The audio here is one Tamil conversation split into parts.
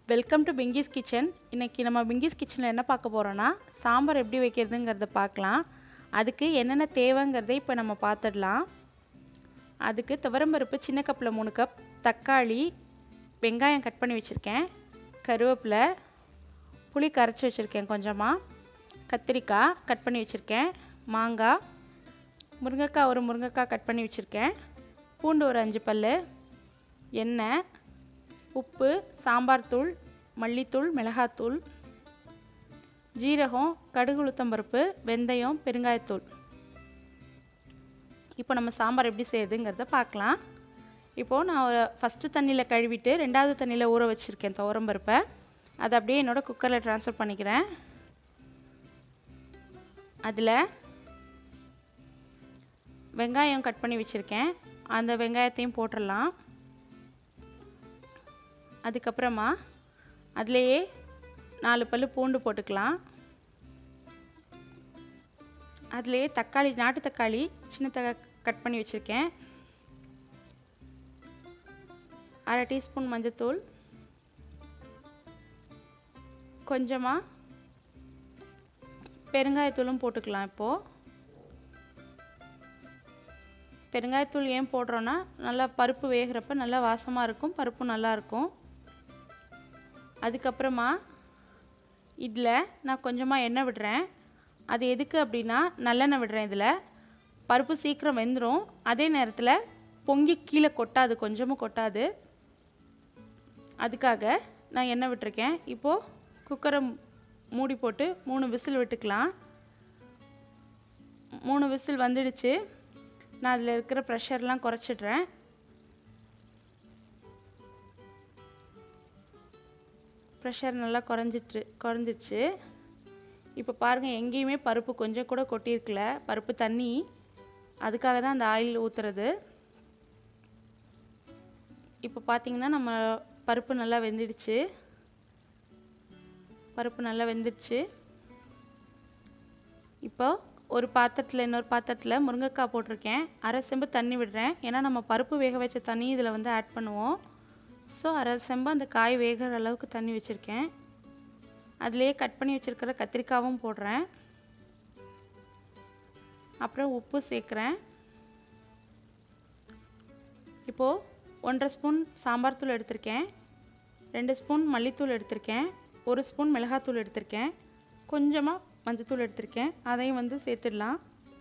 வெல்கம் டு பிங்கிஸ் கிச்சன் இன்றைக்கி நம்ம பிங்கிஸ் கிச்சனில் என்ன பார்க்க போகிறோன்னா சாம்பார் எப்படி வைக்கிறதுங்கிறத பார்க்கலாம் அதுக்கு என்னென்ன தேவைங்கிறத இப்போ நம்ம பார்த்துடலாம் அதுக்கு துவரம்பருப்பு சின்ன கப்பில் மூணு கப் தக்காளி வெங்காயம் கட் பண்ணி வச்சுருக்கேன் கருவேப்பிலை புளி கரைச்சி வச்சுருக்கேன் கொஞ்சமாக கத்திரிக்காய் கட் பண்ணி வச்சுருக்கேன் மாங்காய் முருங்கைக்காய் ஒரு முருங்கைக்காய் கட் பண்ணி வச்சுருக்கேன் பூண்டு ஒரு அஞ்சு பல் எண்ணெய் உப்பு சாம்பார் தூள் மல்லித்தூள் மிளகாத்தூள் ஜீரகம் கடுகு உளுத்தம்பருப்பு வெந்தயம் பெருங்காயத்தூள் இப்போ நம்ம சாம்பார் எப்படி செய்யுதுங்கிறத பார்க்கலாம் இப்போது நான் ஒரு ஃபஸ்ட்டு தண்ணியில் கழுவிட்டு ரெண்டாவது தண்ணியில் ஊற வச்சுருக்கேன் துவரம்பருப்பை அதை அப்படியே என்னோடய குக்கரில் ட்ரான்ஸ்ஃபர் பண்ணிக்கிறேன் அதில் வெங்காயம் கட் பண்ணி வச்சுருக்கேன் அந்த வெங்காயத்தையும் போட்டுடலாம் அதுக்கப்புறமா அதுலேயே நாலு பல் பூண்டு போட்டுக்கலாம் அதுலேயே தக்காளி நாட்டு தக்காளி சின்ன தக்க கட் பண்ணி வச்சுருக்கேன் அரை டீஸ்பூன் மஞ்சத்தூள் கொஞ்சமாக பெருங்காயத்தூளும் போட்டுக்கலாம் இப்போது பெருங்காயத்தூள் ஏன் போடுறோன்னா நல்லா பருப்பு வேகிறப்ப நல்லா வாசமாக இருக்கும் பருப்பு நல்லாயிருக்கும் அதுக்கப்புறமா இதில் நான் கொஞ்சமாக எண்ணெய் விடுறேன் அது எதுக்கு அப்படின்னா நல்லெண்ணெய் விடுறேன் இதில் பருப்பு சீக்கிரம் வெந்துடும் அதே நேரத்தில் பொங்கி கீழே கொட்டாது கொஞ்சமும் கொட்டாது அதுக்காக நான் எண்ணெய் விட்டுருக்கேன் இப்போது குக்கரை மூடி போட்டு மூணு விசில் விட்டுக்கலாம் மூணு விசில் வந்துடுச்சு நான் அதில் இருக்கிற ப்ரெஷர்லாம் குறைச்சிட்றேன் ப்ரெஷர் நல்லா குறைஞ்சிட்டு குறைஞ்சிருச்சு இப்போ பாருங்கள் எங்கேயுமே பருப்பு கொஞ்சம் கூட கொட்டியிருக்கல பருப்பு தண்ணி அதுக்காக தான் அந்த ஆயில் ஊற்றுறது இப்போ பார்த்தீங்கன்னா நம்ம பருப்பு நல்லா வெந்துடுச்சு பருப்பு நல்லா வெந்துடுச்சு இப்போ ஒரு பாத்திரத்தில் இன்னொரு பாத்திரத்தில் முருங்கைக்காய் போட்டிருக்கேன் அரை செம்பு தண்ணி விடுறேன் ஏன்னா நம்ம பருப்பு வேக வச்ச தண்ணி இதில் வந்து ஆட் பண்ணுவோம் ஸோ அரை செம்பு அந்த காய் வேகிற அளவுக்கு தண்ணி வச்சுருக்கேன் அதுலேயே கட் பண்ணி வச்சுருக்கிற கத்திரிக்காவும் போடுறேன் அப்புறம் உப்பு சேர்க்குறேன் இப்போது ஒன்றரை ஸ்பூன் சாம்பார் தூள் எடுத்திருக்கேன் ரெண்டு ஸ்பூன் மல்லித்தூள் எடுத்திருக்கேன் ஒரு ஸ்பூன் மிளகாத்தூள் எடுத்திருக்கேன் கொஞ்சமாக மஞ்சத்தூள் எடுத்திருக்கேன் அதையும் வந்து சேர்த்துடலாம்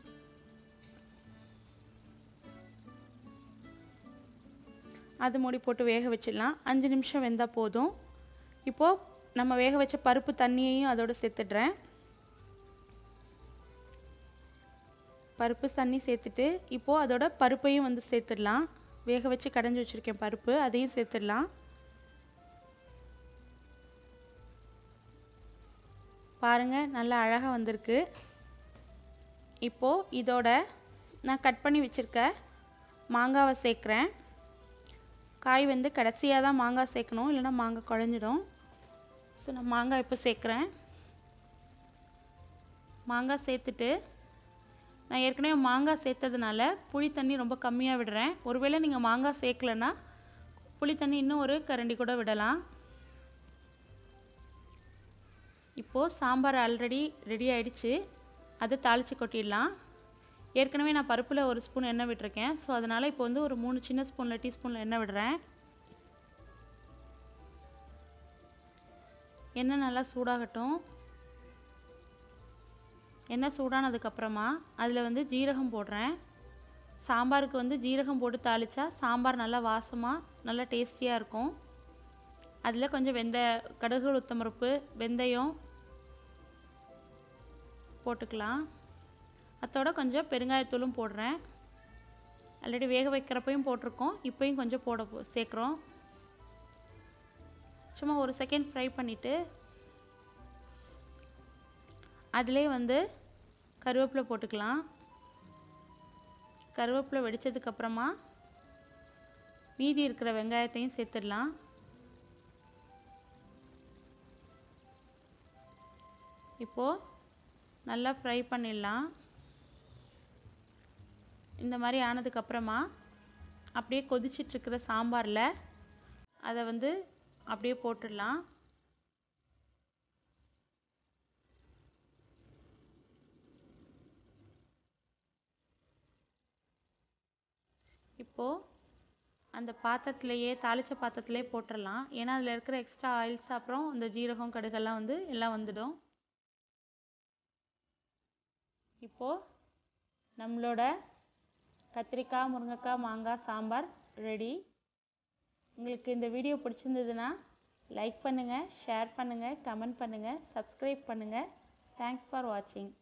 அது மூடி போட்டு வேக வச்சிடலாம் அஞ்சு நிமிஷம் வெந்தால் போதும் இப்போது நம்ம வேக வச்ச பருப்பு தண்ணியையும் அதோடு சேர்த்துடுறேன் பருப்பு தண்ணி சேர்த்துட்டு இப்போது அதோட பருப்பையும் வந்து சேர்த்துடலாம் வேக வச்சு கடைஞ்சி வச்சுருக்கேன் பருப்பு அதையும் சேர்த்துடலாம் பாருங்கள் நல்லா அழகாக வந்திருக்கு இப்போது இதோட நான் கட் பண்ணி வச்சுருக்க மாங்காவை சேர்க்குறேன் காய் வந்து கடைசியாக தான் மாங்காய் சேர்க்கணும் இல்லைனா மாங்காய் குழஞ்சிடும் ஸோ நான் மாங்காய் இப்போ சேர்க்குறேன் மாங்காய் சேர்த்துட்டு நான் ஏற்கனவே மாங்காய் சேர்த்ததுனால புளி தண்ணி ரொம்ப கம்மியாக விடுறேன் ஒருவேளை நீங்கள் மாங்காய் சேர்க்கலன்னா புளி தண்ணி இன்னும் ஒரு கரண்டி கூட விடலாம் இப்போது சாம்பார் ஆல்ரெடி ரெடி ஆகிடுச்சு அதை தாளித்து கொட்டிடலாம் ஏற்கனவே நான் பருப்பில் ஒரு ஸ்பூன் எண்ணெய் விட்டுருக்கேன் ஸோ அதனால் இப்போ வந்து ஒரு மூணு சின்ன ஸ்பூனில் டீஸ்பூனில் எண்ணெய் விடுறேன் எண்ணெய் நல்லா சூடாகட்டும் எண்ணெய் சூடானதுக்கப்புறமா அதில் வந்து ஜீரகம் போடுறேன் சாம்பாருக்கு வந்து ஜீரகம் போட்டு தாளித்தா சாம்பார் நல்லா வாசமாக நல்லா டேஸ்டியாக இருக்கும் அதில் கொஞ்சம் வெந்த கடுகு உளுத்தம்பருப்பு வெந்தயம் போட்டுக்கலாம் அதோட கொஞ்சம் பெருங்காயத்தூளும் போடுறேன் ஆல்ரெடி வேக வைக்கிறப்பையும் போட்டிருக்கோம் இப்போயும் கொஞ்சம் போட சேர்க்குறோம் சும்மா ஒரு செகண்ட் ஃப்ரை பண்ணிவிட்டு அதிலே வந்து கருவேப்பிலை போட்டுக்கலாம் கருவேப்பிலை வெடித்ததுக்கப்புறமா மீதி இருக்கிற வெங்காயத்தையும் சேர்த்துடலாம் இப்போது நல்லா ஃப்ரை பண்ணிடலாம் இந்த மாதிரி ஆனதுக்கப்புறமா அப்படியே கொதிச்சிட்ருக்கிற சாம்பாரில் அதை வந்து அப்படியே போட்டுடலாம் இப்போது அந்த பாத்திரத்துலையே தாளித்த பாத்திரத்துலேயே போட்டுடலாம் ஏன்னா அதில் இருக்கிற எக்ஸ்ட்ரா ஆயில்ஸ் அப்புறம் இந்த ஜீரகம் கடுகெல்லாம் வந்து எல்லாம் வந்துடும் இப்போது நம்மளோட கத்திரிக்காய் முருங்கைக்காய் மாங்காய் சாம்பார் ரெடி உங்களுக்கு இந்த வீடியோ பிடிச்சிருந்ததுன்னா லைக் பண்ணுங்கள் ஷேர் பண்ணுங்கள் கமெண்ட் பண்ணுங்கள் சப்ஸ்கிரைப் பண்ணுங்கள் தேங்க்ஸ் ஃபார் வாட்சிங்